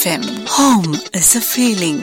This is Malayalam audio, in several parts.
FM. Home is a feeling.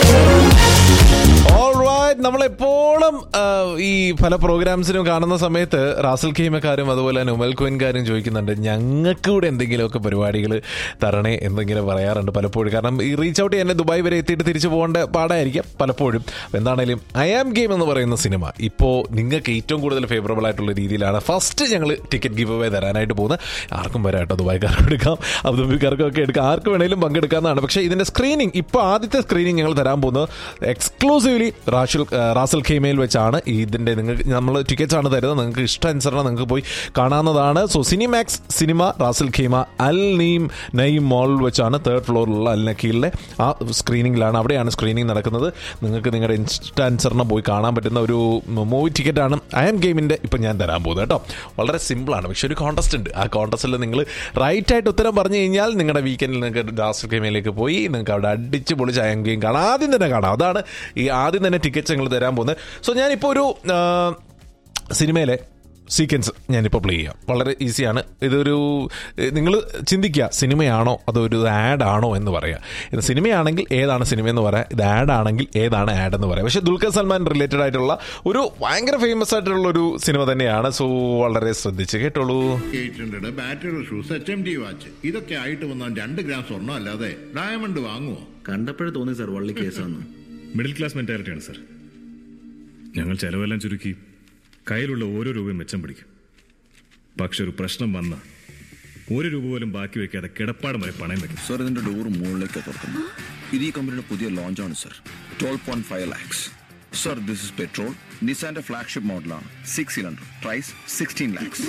Alright, നമ്മളെപ്പോഴും ആ, ഈ പല പ്രോഗ്രാംസിനും കാണുന്ന സമയത്ത് റാസൽ ഖീമക്കാരും അതുപോലെ തന്നെ ഉമൽ കോയിൻകാരും ചോദിക്കുന്നുണ്ട് ഞങ്ങൾക്ക് കൂടെ എന്തെങ്കിലുമൊക്കെ പരിപാടികൾ തരണേ എന്തെങ്കിലും പറയാറുണ്ട് പലപ്പോഴും കാരണം ഈ റീച്ച് ഔട്ട് എന്നെ ദുബായ് വരെ എത്തിയിട്ട് തിരിച്ചു പോകേണ്ട പാടായിരിക്കാം പലപ്പോഴും അപ്പോൾ എന്താണേലും ഐ ആം ഗെയിം എന്ന് പറയുന്ന സിനിമ ഇപ്പോൾ നിങ്ങൾക്ക് ഏറ്റവും കൂടുതൽ ഫേവറബിൾ ആയിട്ടുള്ള രീതിയിലാണ് ഫസ്റ്റ് ഞങ്ങൾ ടിക്കറ്റ് ഗിവ് അവേ തരാനായിട്ട് പോകുന്നത് ആർക്കും വരാം കേട്ടോ ദുബായ്ക്കാർക്കും എടുക്കാം അബുദാബിക്കാർക്കും ഒക്കെ എടുക്കാം ആർക്ക് വേണേലും പങ്കെടുക്കാവുന്നതാണ് പക്ഷേ ഇതിന്റെ സ്ക്രീനിങ് ഇപ്പോൾ ആദ്യത്തെ സ്ക്രീനിങ് ഞങ്ങൾ തരാൻ പോകുന്നത് എക്സ്ക്ലൂസീവ്ലി റാഷൽ റാസൽ ഖേമയിൽ വെച്ചാണ് ഇതിന്റെ നിങ്ങൾക്ക് നമ്മൾ ടിക്കറ്റ്സ് ആണ് തരുന്നത് നിങ്ങൾക്ക് ഇഷ്ടാനുസരണം നിങ്ങൾക്ക് പോയി കാണാവുന്നതാണ് so Cinemax cinema Ras al Khaimah Al Naeem Naeem മോളിൽ വെച്ചാണ് തേർഡ് ഫ്ലോറിലുള്ള അൽ നക്കീലിലെ ആ സ്ക്രീനിങ്ങിലാണ് അവിടെയാണ് സ്ക്രീനിങ് നടക്കുന്നത് നിങ്ങൾക്ക് നിങ്ങളുടെ ഇഷ്ടാനുസരണം പോയി കാണാൻ പറ്റുന്ന ഒരു മൂവി ടിക്കറ്റാണ് ഐ എം ഗെയിമിൻ്റെ ഇപ്പം ഞാൻ തരാൻ പോകുന്നത് കേട്ടോ വളരെ സിമ്പിളാണ് പക്ഷെ ഒരു കോൺടസ്റ്റ് ഉണ്ട് ആ കോൺടസ്റ്റിൽ നിങ്ങൾ റൈറ്റ് ആയിട്ട് ഉത്തരം പറഞ്ഞു കഴിഞ്ഞാൽ നിങ്ങളുടെ വീക്കെൻഡിൽ നിങ്ങൾക്ക് റാസൽ ഖീമയിലേക്ക് പോയി നിങ്ങൾക്ക് അവിടെ അടിച്ച് പൊളിച്ച് ഐ എം ഗെയിം കാണാം ആദ്യം തന്നെ കാണാം അതാണ് ഈ ആദ്യം തന്നെ ടിക്കറ്റ്സ് ഞങ്ങൾ തരാൻ പോകുന്നത് സോ ഞാനിപ്പോൾ ഒരു ആ, സിനിമയിലെ സീക്വൻസ് ഞാനിപ്പോൾ പ്ലേ ചെയ്യാം വളരെ ഈസിയാണ് ഇതൊരു നിങ്ങൾ ചിന്തിക്കുക സിനിമയാണോ അതോ ഒരു ആഡ് ആണോ എന്ന് പറയാം ഇത് സിനിമയാണെങ്കിൽ ഏതാണ് സിനിമ എന്ന് പറയാം ഇത് ആഡ് ആണെങ്കിൽ ഏതാണ് ആഡ് എന്ന് പറയാം പക്ഷേ ദുൽഖർ സൽമാൻ റിലേറ്റഡ് ആയിട്ടുള്ള ഒരു ഭയങ്കര ഫേമസ് ആയിട്ടുള്ള ഒരു സിനിമ തന്നെയാണ് സോ വളരെ ശ്രദ്ധിച്ച് കേട്ടോളൂ eight hundred battery shoes H M T watch ഇതൊക്കെ ആയിട്ട് വന്നാൽ രണ്ട് ഗ്രാം സ്വർണ്ണം അല്ലാതെ ഡയമണ്ട് വാങ്ങുമോ കണ്ടപ്പോഴേ തോന്നി സാർ വള്ളി കേസാന്ന് മിഡിൽ ക്ലാസ് മെന്റാലിറ്റിയാണ് സർ ഞങ്ങൾ ചെലവെല്ലാം ചുരുക്കി കയ്യിലുള്ള ഓരോ രൂപയും മെച്ചം പിടിക്കും പക്ഷെ ഒരു പ്രശ്നം വന്ന ഒരു രൂപ പോലും ബാക്കി വെക്കാതെ കിടപ്പാടം വരെ പണയം വെക്കും സാർ ഇതിന്റെ ഡോർ മുകളിലേക്ക് തുറക്കുന്നു ഇത് ഈ കമ്പനിയുടെ പുതിയ ലോഞ്ച് ആണ് sir twelve point five lakhs sir this is petrol നിസാന്റെ ഫ്ലാഗ്ഷിപ്പ് മോഡലാണ് six cylinder price sixteen lakhs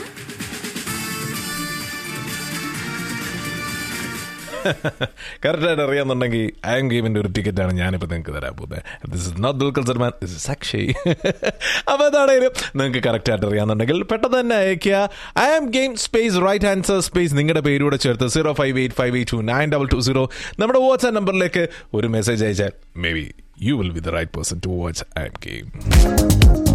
കറക്റ്റായിട്ട് അറിയാന്നുണ്ടെങ്കിൽ ഐ എം ഗെയിമിന്റെ ഒരു ടിക്കറ്റാണ് ഞാനിപ്പോൾ നിങ്ങൾക്ക് തരാൻ പോകുന്നത് this is not Dulquer Salmaan this is Akshay അപ്പോൾ അതാണെങ്കിലും നിങ്ങൾക്ക് കറക്റ്റായിട്ട് അറിയാന്നുണ്ടെങ്കിൽ പെട്ടെന്ന് തന്നെ അയക്കുക I am game space right answer space നിങ്ങളുടെ പേരൂടെ ചേർത്ത് zero five eight five eight two nine double two zero നമ്മുടെ വാട്സ്ആപ്പ് നമ്പറിലേക്ക് ഒരു മെസ്സേജ് അയച്ചാൽ maybe you will be the right person to watch I'm game